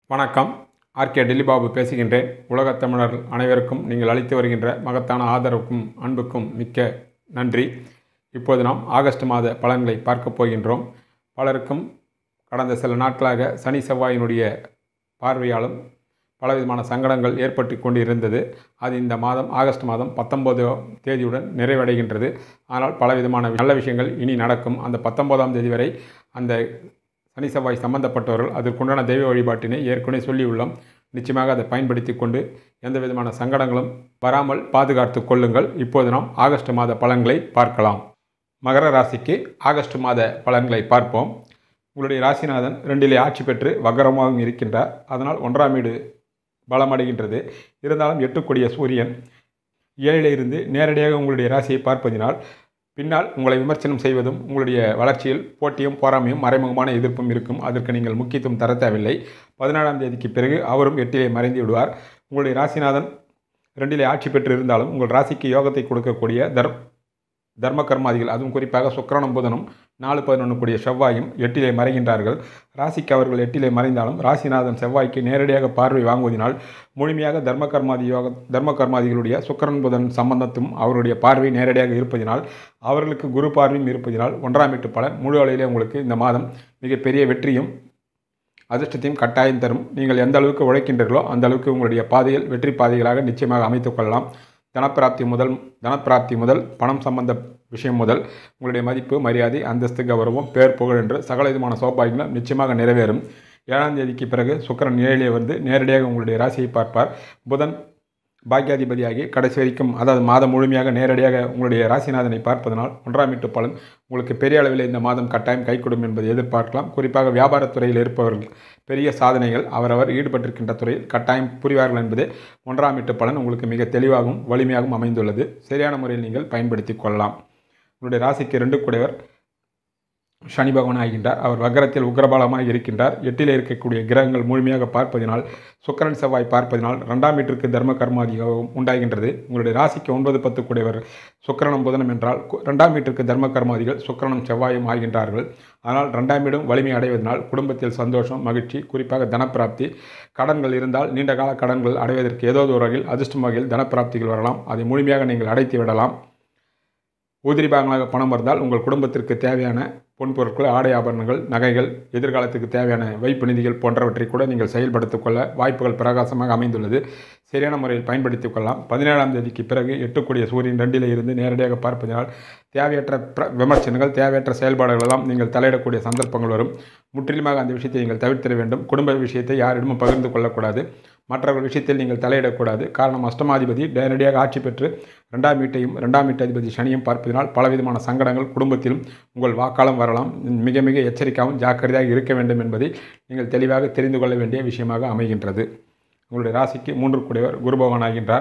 வணக்கம் ஆர்கே டெல்லிபாபு பேசுகின்றேன் உலகத் தமிழர்கள் அனைவருக்கும் நீங்கள் அளித்து வருகின்ற மகத்தான ஆதரவுக்கும் அன்புக்கும் மிக்க நன்றி இப்போது நாம் ஆகஸ்ட் மாத பலன்களை பார்க்கப் போகின்றோம் பலருக்கும் கடந்த சில நாட்களாக சனி செவ்வாயினுடைய பார்வையாலும் பலவிதமான சங்கடங்கள் ஏற்பட்டு கொண்டு இருந்தது அது இந்த மாதம் ஆகஸ்ட் மாதம் பத்தொன்பதாம் தேதியுடன் நிறைவடைகின்றது ஆனால் பலவிதமான நல்ல விஷயங்கள் இனி நடக்கும் அந்த பத்தொன்பதாம் தேதி வரை அந்த சனி செவ்வாய் சம்பந்தப்பட்டவர்கள் அதற்குண்டான தெய்வ வழிபாட்டினை ஏற்கனவே சொல்லியுள்ளோம் நிச்சயமாக அதை பயன்படுத்தி கொண்டு எந்த விதமான சங்கடங்களும் வராமல் பாதுகாத்து கொள்ளுங்கள் இப்போது நாம் ஆகஸ்ட் மாத பலன்களை பார்க்கலாம் மகர ராசிக்கு ஆகஸ்ட் மாத பலன்களை பார்ப்போம் உங்களுடைய ராசிநாதன் ரெண்டிலே ஆட்சி பெற்று வக்கரமாகவும் இருக்கின்றார் அதனால் ஒன்றாம் வீடு பலமடைகின்றது இருந்தாலும் எட்டுக்கூடிய சூரியன் ஏழிலே இருந்து நேரடியாக உங்களுடைய ராசியை பார்ப்பதினால் பின்னால் உங்களை விமர்சனம் செய்வதும் உங்களுடைய வளர்ச்சியில் போட்டியும் போராமையும் மறைமுகமான எதிர்ப்பும் இருக்கும் அதற்கு நீங்கள் முக்கியத்துவம் தர தேவையில்லை பதினாலாம் தேதிக்கு பிறகு அவரும் எட்டிலே மறைந்து விடுவார் உங்களுடைய ராசிநாதன் ரெண்டிலே ஆட்சி பெற்று இருந்தாலும் உங்கள் ராசிக்கு யோகத்தை கொடுக்கக்கூடிய தர் தர்ம கர்மாதிகள் அதுவும் குறிப்பாக சுக்கிரனும் புதனும் நாலு பதினொன்று கூடிய செவ்வாயும் எட்டிலே மறைகின்றார்கள் ராசிக்கு அவர்கள் எட்டிலே மறைந்தாலும் ராசிநாதன் செவ்வாய்க்கு நேரடியாக பார்வை வாங்குவதனால் முழுமையாக தர்ம கர்மாதி யோக தர்ம கர்மாதிகளுடைய சுக்கிரன் புதன் சம்பந்தத்தும் அவருடைய பார்வை நேரடியாக இருப்பதினால் அவர்களுக்கு குரு பார்வையும் இருப்பதினால் ஒன்றாம் வீட்டு பலன் முழு அளவிலே உங்களுக்கு இந்த மாதம் மிகப்பெரிய வெற்றியும் அதிர்ஷ்டத்தையும் கட்டாயம் தரும் நீங்கள் எந்த அளவுக்கு உழைக்கின்றீர்களோ அந்த அளவுக்கு உங்களுடைய பாதையில் வெற்றி பாதைகளாக நிச்சயமாக அமைத்துக் கொள்ளலாம் தனப்பிராப்தி முதல் தனப்பிராப்தி முதல் பணம் சம்பந்த விஷயம் முதல் உங்களுடைய மதிப்பு மரியாதை அந்தஸ்து கௌரவம் பேர் புகழ் என்று சகல விதமான சௌபாகியங்களும் நிச்சயமாக நிறைவேறும் ஏழாம் தேதிக்கு பிறகு சுக்கரன் ஏழிலே வந்து நேரடியாக உங்களுடைய ராசியை பார்ப்பார் புதன் பாக்கியாதிபதியாகி கடைசி வரைக்கும் அதாவது மாதம் முழுமையாக நேரடியாக உங்களுடைய ராசிநாதனை பார்ப்பதனால் ஒன்றாம் வீட்டு பலன் உங்களுக்கு பெரிய அளவில் இந்த மாதம் கட்டாயம் கைகொடும் என்பதை எதிர்பார்க்கலாம் குறிப்பாக வியாபாரத்துறையில் இருப்பவர்கள் பெரிய சாதனைகள் அவரவர் ஈடுபட்டிருக்கின்ற துறையில் கட்டாயம் புரிவார்கள் என்பது ஒன்றாம் வீட்டு பலன் உங்களுக்கு மிக தெளிவாகவும் வலிமையாகவும் அமைந்துள்ளது சரியான முறையில் நீங்கள் பயன்படுத்தி கொள்ளலாம் உங்களுடைய ராசிக்கு ரெண்டு கூடையவர் சனி பகவான் ஆகின்றார் அவர் வக்கரத்தில் உக்ரபாலமாக இருக்கின்றார் எட்டிலே இருக்கக்கூடிய கிரகங்கள் முழுமையாக பார்ப்பதினால் சுக்கரன் செவ்வாய் பார்ப்பதினால் ரெண்டாம் வீட்டிற்கு தர்ம கர்மாதிகம் உண்டாகின்றது உங்களுடைய ராசிக்கு ஒன்பது பத்து கூடியவர் சுக்கரனும் புதனம் என்றால் ரெண்டாம் வீட்டிற்கு தர்ம கர்மாதிகள் சுக்கரனும் செவ்வாயும் ஆகின்றார்கள் ஆனால் ரெண்டாம் வீடும் வலிமை அடைவதனால் குடும்பத்தில் சந்தோஷம் மகிழ்ச்சி குறிப்பாக தனப்பிராப்தி கடன்கள் இருந்தால் நீண்ட கால கடன்கள் அடைவதற்கு ஏதோ ஒரு வகையில் அதிர்ஷ்டம் வகையில் தனப்பிராப்திகள் வரலாம் அதை முழுமையாக நீங்கள் அடைத்து விடலாம் உதிரி பாகங்களாக பணம் இருந்தால் உங்கள் குடும்பத்திற்கு தேவையான பொன் பொருட்கள் ஆடை ஆபரணங்கள் நகைகள் எதிர்காலத்துக்கு தேவையான வைப்பு நிதிகள் போன்றவற்றை கூட நீங்கள் செயல்படுத்திக் கொள்ள வாய்ப்புகள் பிரகாசமாக அமைந்துள்ளது சரியான முறையில் பயன்படுத்திக் கொள்ளலாம் பதினேழாம் தேதிக்கு பிறகு எட்டுக்கூடிய சூரியன் ரெண்டிலே இருந்து நேரடியாக பார்ப்பதனால் தேவையற்ற பிர விமர்சனங்கள் தேவையற்ற செயல்பாடுகள் எல்லாம் நீங்கள் தலையிடக்கூடிய சந்தர்ப்பங்கள் வரும் முற்றிலுமாக அந்த விஷயத்தை நீங்கள் தவிர்த்திட வேண்டும் குடும்ப விஷயத்தை யாரிடமும் பகிர்ந்து கொள்ளக்கூடாது மற்றவர்கள் விஷயத்தில் நீங்கள் தலையிடக்கூடாது காரணம் அஷ்டமாதிபதி நேரடியாக ஆட்சி பெற்று ரெண்டாம் வீட்டையும் ரெண்டாம் வீட்டு அதிபதி சனியும் பார்ப்பதனால் பலவிதமான சங்கடங்கள் குடும்பத்திலும் உங்கள் வாக்காளம் வரலாம் மிக மிக எச்சரிக்கையாகவும் ஜாக்கிரதையாக இருக்க வேண்டும் என்பதை நீங்கள் தெளிவாக தெரிந்து கொள்ள வேண்டிய விஷயமாக அமைகின்றது உங்களுடைய ராசிக்கு மூன்று கூடியவர் குரு பகவான் ஆகின்றார்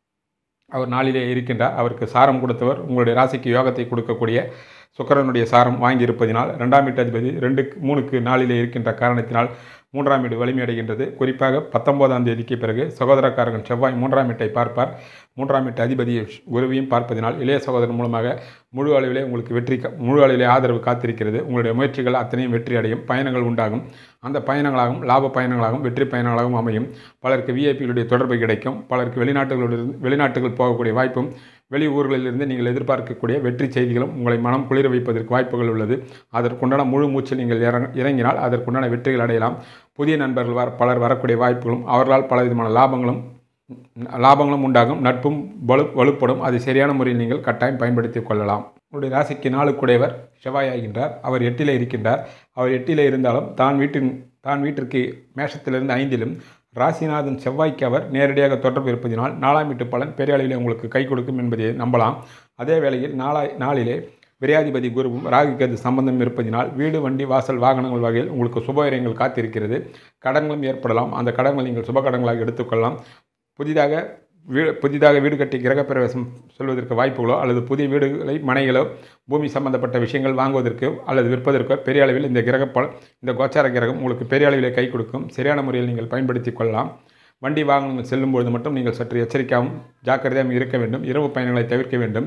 அவர் நாளிலே இருக்கின்றார் அவருக்கு சாரம் கொடுத்தவர் உங்களுடைய ராசிக்கு யோகத்தை கொடுக்கக்கூடிய சுக்கரனுடைய சாரம் வாங்கியிருப்பதினால் ரெண்டாம் வீட்டு அதிபதி ரெண்டு மூணுக்கு நாளிலே இருக்கின்ற காரணத்தினால் மூன்றாம் வீடு வலிமையடைகின்றது குறிப்பாக பத்தொன்பதாம் தேதிக்கு பிறகு சகோதரக்காரகன் செவ்வாய் மூன்றாம் வீட்டை பார்ப்பார் மூன்றாம் வீட்டு அதிபதி குருவையும் பார்ப்பதினால் இளைய சகோதரன் மூலமாக முழு அளவிலே உங்களுக்கு வெற்றி முழு அளவிலே ஆதரவு காத்திருக்கிறது உங்களுடைய முயற்சிகள் அத்தனையும் வெற்றி அடையும் பயணங்கள் உண்டாகும் அந்த பயணங்களாகவும் லாப பயணங்களாகவும் வெற்றி பயணங்களாகவும் அமையும் பலருக்கு விஐபிகளுடைய தொடர்பு கிடைக்கும் பலருக்கு வெளிநாட்டுகளிலிருந்து வெளிநாட்டுகள் போகக்கூடிய வாய்ப்பும் வெளி ஊர்களிலிருந்து நீங்கள் எதிர்பார்க்கக்கூடிய வெற்றி செய்திகளும் உங்களை மனம் குளிர வைப்பதற்கு வாய்ப்புகள் உள்ளது அதற்குண்டான முழு மூச்சில் நீங்கள் இறங் இறங்கினால் அதற்குண்டான வெற்றிகள் அடையலாம் புதிய நண்பர்கள் வர பலர் வரக்கூடிய வாய்ப்புகளும் அவர்களால் பலவிதமான லாபங்களும் லாபங்களும் உண்டாகும் நட்பும் வலு வலுப்படும் அதை சரியான முறையில் நீங்கள் கட்டாயம் பயன்படுத்தி கொள்ளலாம் உங்களுடைய ராசிக்கு நாளுக்குடையவர் செவ்வாய் ஆகின்றார் அவர் எட்டிலே இருக்கின்றார் அவர் எட்டிலே இருந்தாலும் தான் வீட்டின் தான் வீட்டிற்கு மேஷத்திலிருந்து ஐந்திலும் ராசிநாதன் செவ்வாய்க்கு அவர் நேரடியாக தொடர்பு இருப்பதினால் நாலாம் வீட்டு பலன் பெரிய அளவில் உங்களுக்கு கை கொடுக்கும் என்பதை நம்பலாம் அதே வேளையில் நாளாய் நாளிலே விரையாதிபதி குருவும் ராகுக்கது சம்பந்தம் இருப்பதினால் வீடு வண்டி வாசல் வாகனங்கள் வகையில் உங்களுக்கு சுபகாரியங்கள் காத்திருக்கிறது கடன்களும் ஏற்படலாம் அந்த கடன்கள் நீங்கள் சுப கடன்களாக எடுத்துக்கொள்ளலாம் புதிதாக வீடு புதிதாக வீடு கட்டி கிரகப்பிரவேசம் சொல்வதற்கு வாய்ப்புகளோ அல்லது புதிய வீடுகளை மனைகளோ பூமி சம்பந்தப்பட்ட விஷயங்கள் வாங்குவதற்கு அல்லது விற்பதற்கோ பெரிய அளவில் இந்த கிரகப்பல் இந்த கோச்சார கிரகம் உங்களுக்கு பெரிய அளவிலே கை கொடுக்கும் சரியான முறையில் நீங்கள் பயன்படுத்தி கொள்ளலாம் வண்டி வாகனங்கள் செல்லும்பொழுது மட்டும் நீங்கள் சற்று எச்சரிக்கையாகவும் ஜாக்கிரதையாகவும் இருக்க வேண்டும் இரவு பயணங்களை தவிர்க்க வேண்டும்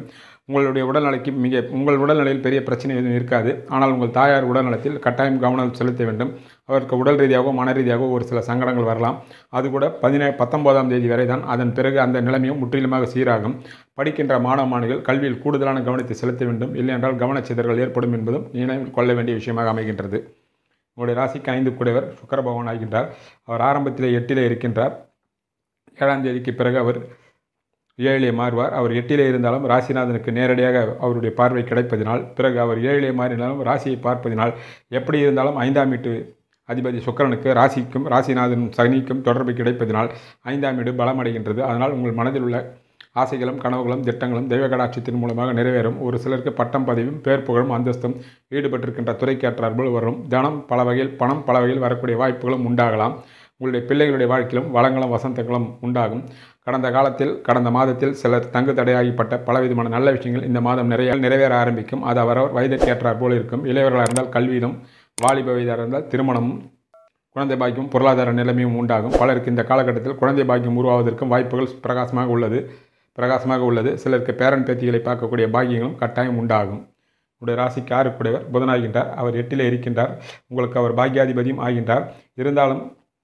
உங்களுடைய உடல்நிலைக்கு மிக உங்கள் உடல்நிலையில் பெரிய பிரச்சனை எதுவும் இருக்காது ஆனால் உங்கள் தாயார் உடல்நலத்தில் கட்டாயம் கவனம் செலுத்த வேண்டும் அவருக்கு உடல் ரீதியாகவோ மன ரீதியாகவோ ஒரு சில சங்கடங்கள் வரலாம் அது கூட பதினே பத்தொன்பதாம் தேதி வரை தான் அதன் பிறகு அந்த நிலைமையும் முற்றிலுமாக சீராகும் படிக்கின்ற மாணவ மாணவிகள் கல்வியில் கூடுதலான கவனத்தை செலுத்த வேண்டும் இல்லையென்றால் கவனச்சிதறல் ஏற்படும் என்பதும் நினைவில் கொள்ள வேண்டிய விஷயமாக அமைகின்றது உங்களுடைய ராசிக்கு ஐந்து கூடையவர் சுக்கர பகவான் ஆகின்றார் அவர் ஆரம்பத்திலே எட்டிலே இருக்கின்றார் ஏழாம் தேதிக்கு பிறகு அவர் ஏழிலே மாறுவார் அவர் எட்டிலே இருந்தாலும் ராசிநாதனுக்கு நேரடியாக அவருடைய பார்வை கிடைப்பதினால் பிறகு அவர் ஏழிலே மாறினாலும் ராசியை பார்ப்பதினால் எப்படி இருந்தாலும் ஐந்தாம் வீட்டு அதிபதி சுக்கரனுக்கு ராசிக்கும் ராசிநாதன் சனிக்கும் தொடர்பு கிடைப்பதினால் ஐந்தாம் வீடு பலமடைகின்றது அதனால் உங்கள் மனதில் உள்ள ஆசைகளும் கனவுகளும் திட்டங்களும் தெய்வ கடாட்சத்தின் மூலமாக நிறைவேறும் ஒரு சிலருக்கு பட்டம் பதவியும் பேர் புகழும் அந்தஸ்தும் ஈடுபட்டிருக்கின்ற துறைக்கேற்றார்கள் வரும் தனம் பல வகையில் பணம் பல வகையில் வரக்கூடிய வாய்ப்புகளும் உண்டாகலாம் உங்களுடைய பிள்ளைகளுடைய வாழ்க்கையிலும் வளங்களும் வசந்தங்களும் உண்டாகும் கடந்த காலத்தில் கடந்த மாதத்தில் சிலர் தங்கு தடையாகிப்பட்ட பலவிதமான நல்ல விஷயங்கள் இந்த மாதம் நிறைய நிறைவேற ஆரம்பிக்கும் அது அவரவர் வயதிற்கேற்றார் போல் இருக்கும் இளையவர்களாக இருந்தால் கல்வியிலும் வாலிப வயதாக இருந்தால் திருமணமும் குழந்தை பாக்கியம் பொருளாதார நிலைமையும் உண்டாகும் பலருக்கு இந்த காலகட்டத்தில் குழந்தை பாக்கியம் உருவாவதற்கும் வாய்ப்புகள் பிரகாசமாக உள்ளது பிரகாசமாக உள்ளது சிலருக்கு பேரன் பேத்திகளை பார்க்கக்கூடிய பாக்கியங்களும் கட்டாயம் உண்டாகும் உடைய ராசிக்கு ஆறுக்குடையவர் புதனாகின்றார் அவர் எட்டிலே இருக்கின்றார் உங்களுக்கு அவர் பாக்கியாதிபதியும் ஆகின்றார் இருந்தாலும்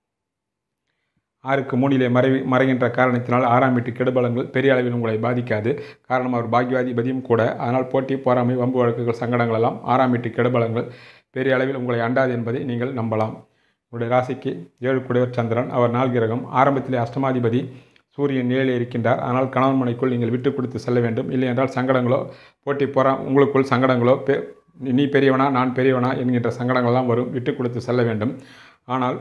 ஆறுக்கு மூணிலே மறைவி மறைகின்ற காரணத்தினால் ஆறாம் வீட்டு கெடுபலங்கள் பெரிய அளவில் உங்களை பாதிக்காது காரணம் அவர் பாக்கியாதிபதியும் கூட அதனால் போட்டி போராமை வம்பு வழக்குகள் சங்கடங்கள் எல்லாம் ஆறாம் வீட்டு கெடுபலங்கள் பெரிய அளவில் உங்களை அண்டாது என்பதை நீங்கள் நம்பலாம் உங்களுடைய ராசிக்கு ஏழு குடையவர் சந்திரன் அவர் நாள் கிரகம் ஆரம்பத்திலே அஷ்டமாதிபதி சூரியன் ஏழு இருக்கின்றார் ஆனால் கணவன் மனைக்குள் நீங்கள் விட்டு கொடுத்து செல்ல வேண்டும் இல்லை என்றால் சங்கடங்களோ போட்டி போரா உங்களுக்குள் சங்கடங்களோ பெ நீ பெரியவனா நான் பெரியவனா என்கின்ற சங்கடங்கள்லாம் வரும் விட்டு கொடுத்து செல்ல வேண்டும் ஆனால்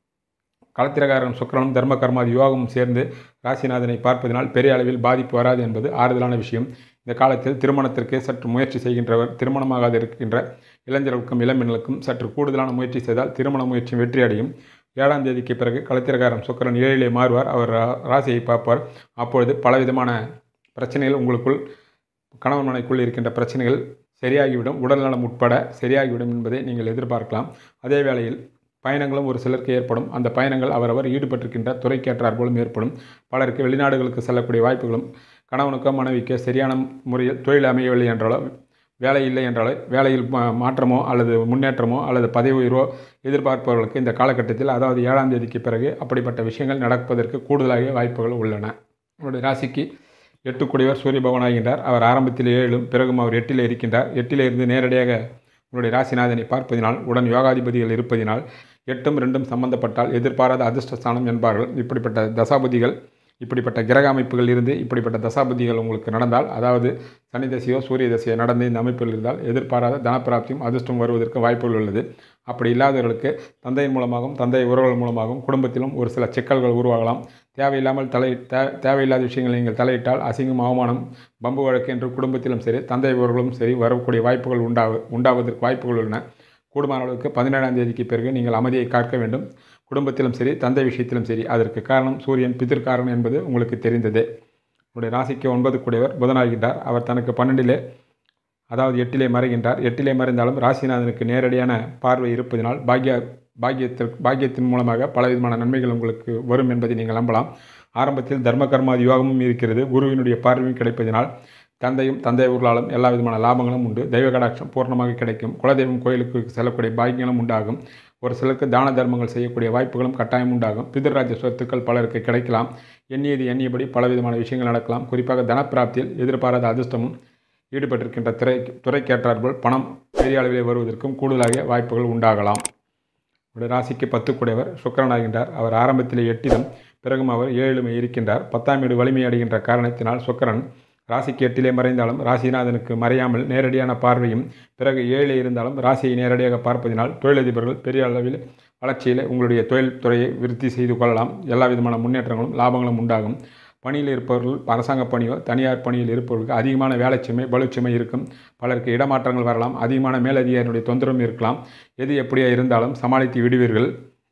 களத்திரகாரன் சுக்கரனும் தர்ம கர்மாதி யோகமும் சேர்ந்து ராசிநாதனை பார்ப்பதனால் பெரிய அளவில் பாதிப்பு வராது என்பது ஆறுதலான விஷயம் இந்த காலத்தில் திருமணத்திற்கு சற்று முயற்சி செய்கின்றவர் திருமணமாகாது இருக்கின்ற இளைஞர்களுக்கும் இளம்பெண்களுக்கும் சற்று கூடுதலான முயற்சி செய்தால் திருமண முயற்சி வெற்றி அடையும் ஏழாம் தேதிக்கு பிறகு களத்திரகாரன் சுக்கரன் ஏழிலே மாறுவார் அவர் ரா- ராசியை பார்ப்பார் அப்பொழுது பலவிதமான பிரச்சனைகள் உங்களுக்குள் கணவன் மனைக்குள் இருக்கின்ற பிரச்சனைகள் சரியாகிவிடும் உடல்நலம் உட்பட சரியாகிவிடும் என்பதை நீங்கள் எதிர்பார்க்கலாம் அதே வேளையில் பயணங்களும் ஒரு சிலருக்கு ஏற்படும் அந்த பயணங்கள் அவரவர் ஈடுபட்டிருக்கின்ற துறைக்கேற்றார் போலும் ஏற்படும் பலருக்கு வெளிநாடுகளுக்கு செல்லக்கூடிய வாய்ப்புகளும் கணவனுக்கோ மனைவிக்கோ சரியான முறையில் தொழில் அமையவில்லை என்றாலோ வேலை இல்லை என்றாலோ வேலையில் மா- மாற்றமோ அல்லது முன்னேற்றமோ அல்லது பதவி உயர்வோ எதிர்பார்ப்பவர்களுக்கு இந்த காலகட்டத்தில் அதாவது ஏழாம் தேதிக்கு பிறகு அப்படிப்பட்ட விஷயங்கள் நடப்பதற்கு கூடுதலாக வாய்ப்புகள் உள்ளன உங்களுடைய ராசிக்கு எட்டுக்குடையவர் சூரிய பகவானாகின்றார் அவர் ஆரம்பத்தில் ஏழும் பிறகும் அவர் எட்டிலே இருக்கின்றார் எட்டிலே இருந்து நேரடியாக உங்களுடைய ராசிநாதனை பார்ப்பதினால் உடன் யோகாதிபதிகள் இருப்பதினால் எட்டும் ரெண்டும் சம்பந்தப்பட்டால் எதிர்பாராத அதிர்ஷ்டஸ்தானம் என்பார்கள் இப்படிப்பட்ட தசாபதிகள் இப்படிப்பட்ட கிரக அமைப்புகள் இருந்து இப்படிப்பட்ட தசாபதிகள் உங்களுக்கு நடந்தால் அதாவது சனி தசையோ சூரிய தசையோ நடந்து இந்த அமைப்பில் இருந்தால் எதிர்பாராத தனப்பிராப்தியும் அதிர்ஷ்டம் வருவதற்கு வாய்ப்புகள் உள்ளது அப்படி இல்லாதவர்களுக்கு தந்தையின் மூலமாகவும் தந்தை உறவுகள் மூலமாகவும் குடும்பத்திலும் ஒரு சில சிக்கல்கள் உருவாகலாம் தேவையில்லாமல் தலை தே தேவையில்லாத விஷயங்களை நீங்கள் தலையிட்டால் அசிங்கம் அவமானம் பம்பு வழக்கு என்று குடும்பத்திலும் சரி தந்தை உறவுகளும் சரி வரக்கூடிய வாய்ப்புகள் உண்டாவு உண்டாவதற்கு வாய்ப்புகள் உள்ளன கூடுமான அளவுக்கு பதினேழாம் தேதிக்கு பிறகு நீங்கள் அமைதியை காக்க வேண்டும் குடும்பத்திலும் சரி தந்தை விஷயத்திலும் சரி அதற்கு காரணம் சூரியன் பிதிர்காரன் என்பது உங்களுக்கு தெரிந்ததே உங்களுடைய ராசிக்கு ஒன்பது கூடியவர் புதனாகின்றார் அவர் தனக்கு பன்னெண்டிலே அதாவது எட்டிலே மறைகின்றார் எட்டிலே மறைந்தாலும் ராசிநாதனுக்கு நேரடியான பார்வை இருப்பதினால் பாக்ய பாக்கியத்திற்கு பாக்கியத்தின் மூலமாக பலவிதமான நன்மைகள் உங்களுக்கு வரும் என்பதை நீங்கள் நம்பலாம் ஆரம்பத்தில் தர்ம கர்மாதி யோகமும் இருக்கிறது குருவினுடைய பார்வையும் கிடைப்பதினால் தந்தையும் தந்தை ஊர்களாலும் எல்லா விதமான லாபங்களும் உண்டு தெய்வ கடாட்சம் பூர்ணமாக கிடைக்கும் குலதெய்வம் கோயிலுக்கு செல்லக்கூடிய பாக்கியங்களும் உண்டாகும் ஒரு சிலருக்கு தான தர்மங்கள் செய்யக்கூடிய வாய்ப்புகளும் கட்டாயம் உண்டாகும் பிதர்ராஜ்ய சொத்துக்கள் பலருக்கு கிடைக்கலாம் எண்ணியது எண்ணியபடி பலவிதமான விஷயங்கள் நடக்கலாம் குறிப்பாக தனப்பிராப்தியில் எதிர்பாராத அதிர்ஷ்டமும் ஈடுபட்டிருக்கின்ற துறை துறைக்கேற்றார்கள் பணம் பெரிய அளவிலே வருவதற்கும் கூடுதலாக வாய்ப்புகள் உண்டாகலாம் உடைய ராசிக்கு பத்து கூடையவர் சுக்கரனாகின்றார் அவர் ஆரம்பத்திலே எட்டிலும் பிறகும் அவர் ஏழுமை இருக்கின்றார் பத்தாம் வீடு வலிமை அடைகின்ற காரணத்தினால் சுக்கரன் ராசிக்கு எட்டிலே மறைந்தாலும் ராசிநாதனுக்கு மறையாமல் நேரடியான பார்வையும் பிறகு ஏழிலே இருந்தாலும் ராசியை நேரடியாக பார்ப்பதினால் தொழிலதிபர்கள் பெரிய அளவில் வளர்ச்சியில் உங்களுடைய தொழில் துறையை விருத்தி செய்து கொள்ளலாம் எல்லா விதமான முன்னேற்றங்களும் லாபங்களும் உண்டாகும் பணியில் இருப்பவர்கள் அரசாங்க பணியோ தனியார் பணியில் இருப்பவர்களுக்கு அதிகமான வேலைச்சுமை பளுச்சுமை இருக்கும் பலருக்கு இடமாற்றங்கள் வரலாம் அதிகமான மேலதிகாரியுடைய தொந்தரவும் இருக்கலாம் எது எப்படியா இருந்தாலும் சமாளித்து விடுவீர்கள்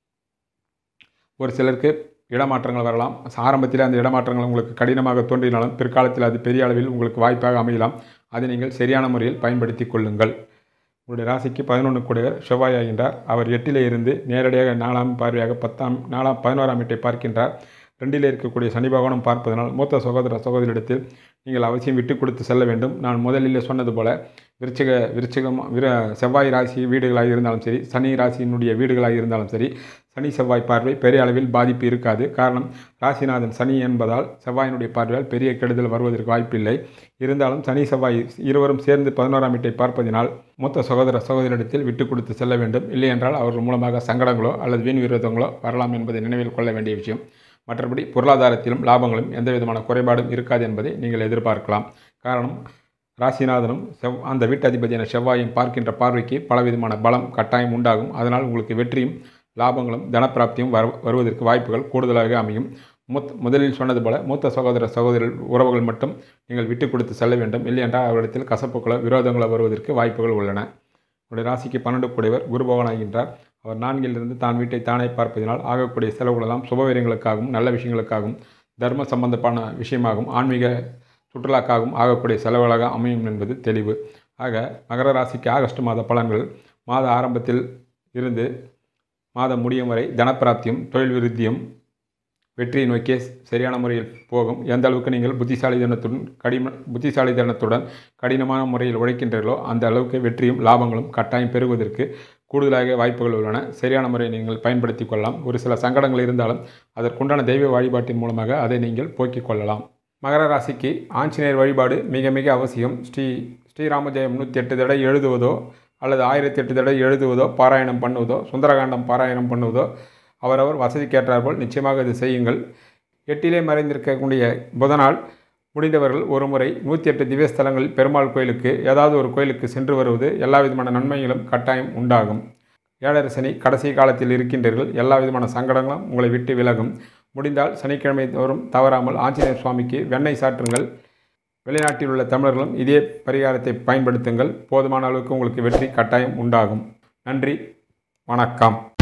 ஒரு சிலருக்கு இடமாற்றங்கள் வரலாம் ஆரம்பத்தில் அந்த இடமாற்றங்கள் உங்களுக்கு கடினமாக தோன்றினாலும் பிற்காலத்தில் அது பெரிய அளவில் உங்களுக்கு வாய்ப்பாக அமையலாம் அதை நீங்கள் சரியான முறையில் பயன்படுத்தி கொள்ளுங்கள் உங்களுடைய ராசிக்கு பதினொன்று கூடியவர் செவ்வாய் ஆகின்றார் அவர் எட்டிலே இருந்து நேரடியாக நாலாம் பார்வையாக பத்தாம் நாலாம் பதினோராம் வீட்டை பார்க்கின்றார் ரெண்டிலே இருக்கக்கூடிய சனி பகவானும் பார்ப்பதனால் மூத்த சகோதர சகோதரிடத்தில் நீங்கள் அவசியம் விட்டு கொடுத்து செல்ல வேண்டும் நான் முதலிலே சொன்னது போல விருச்சிக விருச்சிகம் விர செவ்வாய் ராசி வீடுகளாக இருந்தாலும் சரி சனி ராசியினுடைய வீடுகளாக இருந்தாலும் சரி சனி செவ்வாய் பார்வை பெரிய அளவில் பாதிப்பு இருக்காது காரணம் ராசிநாதன் சனி என்பதால் செவ்வாயினுடைய பார்வையால் பெரிய கெடுதல் வருவதற்கு வாய்ப்பில்லை இருந்தாலும் சனி செவ்வாய் இருவரும் சேர்ந்து பதினோராம் வீட்டை பார்ப்பதினால் மூத்த சகோதர சகோதரிடத்தில் விட்டு கொடுத்து செல்ல வேண்டும் இல்லை என்றால் அவர்கள் மூலமாக சங்கடங்களோ அல்லது வீண் விரோதங்களோ வரலாம் என்பதை நினைவில் கொள்ள வேண்டிய விஷயம் மற்றபடி பொருளாதாரத்திலும் லாபங்களும் எந்த விதமான குறைபாடும் இருக்காது என்பதை நீங்கள் எதிர்பார்க்கலாம் காரணம் ராசிநாதனும் செவ் அந்த வீட்டதிபதியான செவ்வாயும் பார்க்கின்ற பார்வைக்கு பலவிதமான பலம் கட்டாயம் உண்டாகும் அதனால் உங்களுக்கு வெற்றியும் லாபங்களும் தனப்பிராப்தியும் வரு வருவதற்கு வாய்ப்புகள் கூடுதலாக அமையும் மூத் முதலில் சொன்னது போல மூத்த சகோதர சகோதர உறவுகள் மட்டும் நீங்கள் விட்டு கொடுத்து செல்ல வேண்டும் இல்லை என்றால் அவரிடத்தில் கசப்புகளோ விரோதங்களோ வருவதற்கு வாய்ப்புகள் உள்ளன உங்களுடைய ராசிக்கு பன்னெண்டு கூடியவர் குரு பகவான் ஆகின்றார் அவர் நான்கிலிருந்து தான் வீட்டை தானே பார்ப்பதினால் ஆகக்கூடிய செலவுகளெல்லாம் சுபவீரியங்களுக்காகவும் நல்ல விஷயங்களுக்காகவும் தர்ம சம்பந்தமான விஷயமாகவும் ஆன்மீக சுற்றுலாக்காகவும் ஆகக்கூடிய செலவுகளாக அமையும் என்பது தெளிவு ஆக மகர ராசிக்கு ஆகஸ்ட் மாத பலன்கள் மாத ஆரம்பத்தில் இருந்து மாதம் முடியும் வரை தனப்பிராப்தியும் தொழில் விருத்தியும் வெற்றியை நோக்கிய சரியான முறையில் போகும் எந்த அளவுக்கு நீங்கள் புத்திசாலித்தனத்துடன் கடின புத்திசாலித்தனத்துடன் கடினமான முறையில் உழைக்கின்றீர்களோ அந்த அளவுக்கு வெற்றியும் லாபங்களும் கட்டாயம் பெறுவதற்கு கூடுதலாக வாய்ப்புகள் உள்ளன சரியான முறையை நீங்கள் பயன்படுத்தி கொள்ளலாம் ஒரு சில சங்கடங்கள் இருந்தாலும் அதற்குண்டான தெய்வ வழிபாட்டின் மூலமாக அதை நீங்கள் போக்கிக் கொள்ளலாம் மகர ராசிக்கு ஆஞ்சநேயர் வழிபாடு மிக மிக அவசியம் ஸ்ரீ ஸ்ரீராமஜெயம் நூற்றி எட்டு தடவை எழுதுவதோ அல்லது ஆயிரத்தி எட்டு தடவை எழுதுவதோ பாராயணம் பண்ணுவதோ சுந்தரகாண்டம் பாராயணம் பண்ணுவதோ அவரவர் வசதிக்கேற்றாற்போல் நிச்சயமாக இது செய்யுங்கள் எட்டிலே மறைந்திருக்கக்கூடிய புதனால் முடிந்தவர்கள் ஒரு முறை நூற்றி எட்டு திவ்யஸ்தலங்களில் பெருமாள் கோயிலுக்கு ஏதாவது ஒரு கோயிலுக்கு சென்று வருவது எல்லா விதமான நன்மைகளும் கட்டாயம் உண்டாகும் ஏழரை சனி கடைசி காலத்தில் இருக்கின்றீர்கள் எல்லா விதமான சங்கடங்களும் உங்களை விட்டு விலகும் முடிந்தால் சனிக்கிழமை தோறும் தவறாமல் ஆஞ்சநேயர் சுவாமிக்கு வெண்ணெய் சாற்றுங்கள் வெளிநாட்டில் உள்ள தமிழர்களும் இதே பரிகாரத்தை பயன்படுத்துங்கள் போதுமான அளவுக்கு உங்களுக்கு வெற்றி கட்டாயம் உண்டாகும் நன்றி வணக்கம்